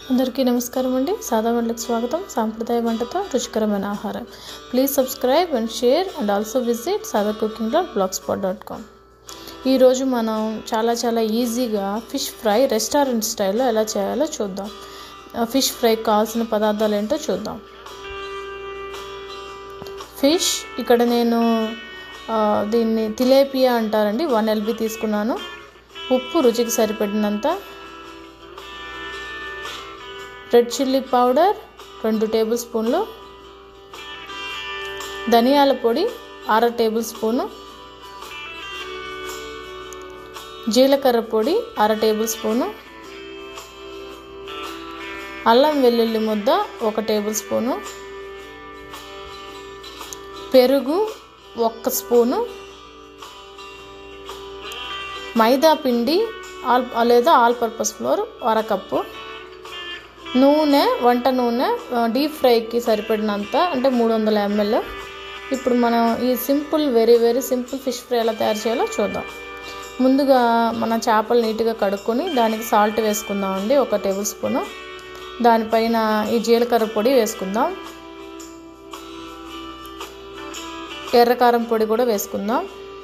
అందరికీ నమస్కారం అండి సాదా వంటలకు స్వాగతం సాంప్రదాయ వంటతో రుచికరమైన ఆహారం please subscribe and share and also visit Sada cooking dot blogspot dot com ఈరోజు మనం చాలా చాలా ఈజీగా ఫిష్ ఫ్రై రెస్టారెంట్ స్టైల్లో ఎలా చేయాలో చూద్దాం ఫిష్ ఫ్రై కావాల్సిన పదార్థాలు ఏంటో చూద్దాం ఫిష్ ఇక్కడ నేను ఆ, దీన్ని తిలేపియా అంటారండి వన్ ఎల్బి తీసుకున్నాను ఉప్పు రుచికి సరిపడినంత రెడ్ చిల్లీ పౌడర్ రెండు టేబుల్ స్పూన్లు ధనియాల పొడి అర టేబుల్ స్పూను జీలకర్ర పొడి అర టేబుల్ స్పూను అల్లం వెల్లుల్లి ముద్ద ఒక టేబుల్ స్పూను పెరుగు ఒక్క స్పూను మైదా పిండి ఆల్ లేదా ఆల్ పర్పస్ ఫ్లోర్ అరకప్పు నూనె వంట నూనె డీప్ ఫ్రైకి సరిపడినంత అంటే మూడు వందల ఎంఎల్ ఇప్పుడు మనం ఈ simple very very simple fish fry ఎలా తయారు చేయాలో చూద్దాం ముందుగా మన చేపలు నీట్గా కడుక్కొని దానికి సాల్ట్ వేసుకుందాం అండి ఒక టేబుల్ స్పూను దానిపైన ఈ జీలకర్ర పొడి వేసుకుందాం ఎర్రకారం పొడి కూడా వేసుకుందాం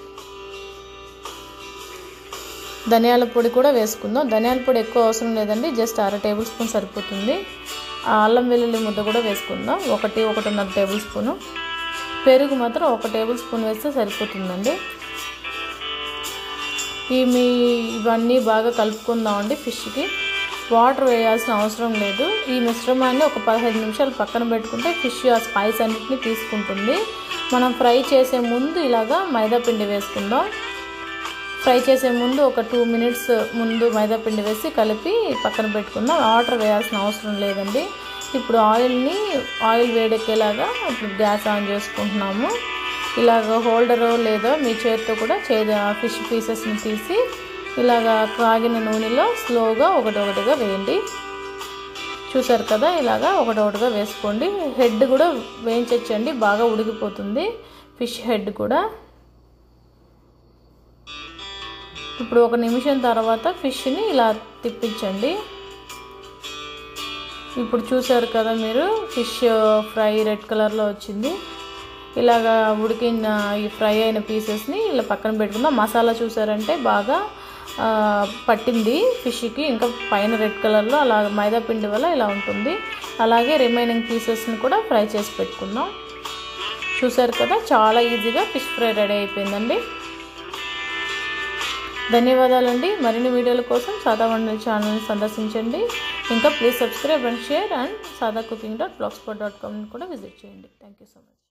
ధనియాల పొడి కూడా వేసుకుందాం ధనియాల పొడి ఎక్కువ అవసరం లేదండి జస్ట్ అర టేబుల్ స్పూన్ సరిపోతుంది ఆ అల్లం వెల్లుల్లి ముద్ద కూడా వేసుకుందాం ఒకటి ఒకటిన్నర టేబుల్ స్పూను పెరుగు మాత్రం ఒక టేబుల్ స్పూన్ వేస్తే సరిపోతుందండి ఈ మీ ఇవన్నీ బాగా కలుపుకుందామండి ఫిష్కి వాటర్ వేయాల్సిన అవసరం లేదు ఈ మిశ్రమాన్ని ఒక పదహైదు నిమిషాలు పక్కన పెట్టుకుంటే ఫిష్ ఆ స్పైస్ అన్నిటిని తీసుకుంటుంది మనం ఫ్రై చేసే ముందు ఇలాగా మైదా పిండి వేసుకుందాం ఫ్రై చేసే ముందు ఒక టూ మినిట్స్ ముందు మైదా పిండి వేసి కలిపి పక్కన పెట్టుకుందాం వాటర్ వేయాల్సిన అవసరం లేదండి ఇప్పుడు ఆయిల్ని ఆయిల్ వేడెక్కేలాగా ఇప్పుడు గ్యాస్ ఆన్ చేసుకుంటున్నాము ఇలాగ హోల్డర్ లేదా మీ చేతితో కూడా చే ఫిష్ పీసెస్ని తీసి ఇలాగ కాగిన నూనెలో స్లోగా ఒకటి ఒకటిగా వేయండి చూసారు కదా ఇలాగా ఒకటొకటిగా వేసుకోండి హెడ్ కూడా వేయించచ్చండి బాగా ఉడికిపోతుంది ఫిష్ హెడ్ కూడా ఇప్పుడు ఒక నిమిషం తర్వాత ఫిష్ని ఇలా తిప్పించండి ఇప్పుడు చూసారు కదా మీరు ఫిష్ ఫ్రై రెడ్ కలర్లో వచ్చింది ఇలాగా ఉడికిన ఈ ఫ్రై అయిన పీసెస్ని ఇలా పక్కన పెట్టుకుందాం మసాలా చూసారంటే బాగా పట్టింది ఫిష్కి ఇంకా పైన రెడ్ కలర్లో అలా మైదా పిండి వల్ల ఇలా ఉంటుంది అలాగే రిమైనింగ్ పీసెస్ని కూడా ఫ్రై చేసి పెట్టుకుందాం చూసారు కదా చాలా ఈజీగా ఫిష్ ఫ్రై రెడీ అయిపోయిందండి ధన్యవాదాలండి మరిన్ని వీడియోల కోసం సాదా వండల ఛానల్ని సందర్శించండి ఇంకా please subscribe and share and Sada cooking dot blogspot dot కామ్ని కూడా విజిట్ చేయండి థ్యాంక్ యూ సో మచ్